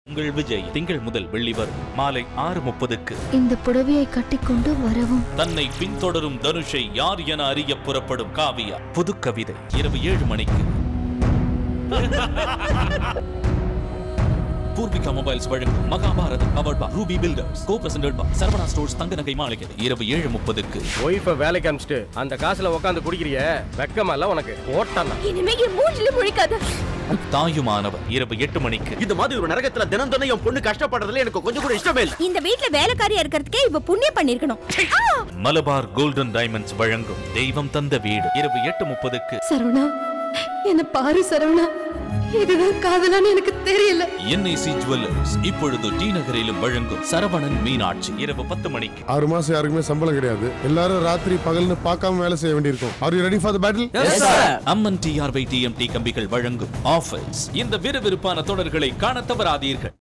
உங்கள் விஜய் திங்கள் முதல் வெள்ளி வரும் மாலை ஆறு முப்பதுக்கு இந்த புடவையை கட்டிக்கொண்டு வரவும் தன்னை பின்தொடரும் தனுஷை யார் என அறிய புறப்படும் காவியா புது கவிதை இரவு ஏழு மணிக்கு பூர்விகா மொபைல்ஸ் வழங்கும் Mahabharatham powered by Ruby builders co presented by Saravana stores தங்க நகை மாளிகை இரவு ஏழு முப்பதுக்கு ஒய்ஃபை வேலைக்கு அமிச்சிட்டு அந்த காசுல உட்காந்து குடிக்கிறிய வெக்கமல்ல உனக்கு ஓட்டானா இனிமே என் மூஞ்சில முழிக்காத தாயுமானவர் இரவு எட்டு மணிக்கு இந்த மாதிரி ஒரு நரகத்துல தினம் தினம் என் பொண்ணு கஷ்டப்படுறதுல எனக்கு கொஞ்சம் கூட இஷ்டமே இல்ல இந்த வீட்ல வேலைக்காரியா இருக்கிறதுக்கே இவ புண்ணியம் பண்ணிருக்கணும் மலபார் கோல்டன் டைமண்ட்ஸ் வழங்கும் தெய்வம் தந்த வீடு இரவு எட்டு முப்பதுக்கு சரவணா என்ன பாரு சரவணா இதுதான் காதலான்னு எனக்கு தெரியல என்ஐசி ஜுவல்லர்ஸ் இப்பொழுது டி நகரிலும் வழங்கும் சரவணன் மீனாட்சி இரவு பத்து மணிக்கு ஆறு மாசம் யாருக்குமே சம்பளம் கிடையாது எல்லாரும் ராத்திரி பகல்னு பார்க்காம வேலை செய்ய வேண்டியிருக்கும் are you ready for the battle Amman டிஆர்வை டிஎம்டி கம்பிகள் வழங்கும் ஆஃபர்ஸ் இந்த விறுவிறுப்பான தொடர்களை காண தவறாதீர்கள்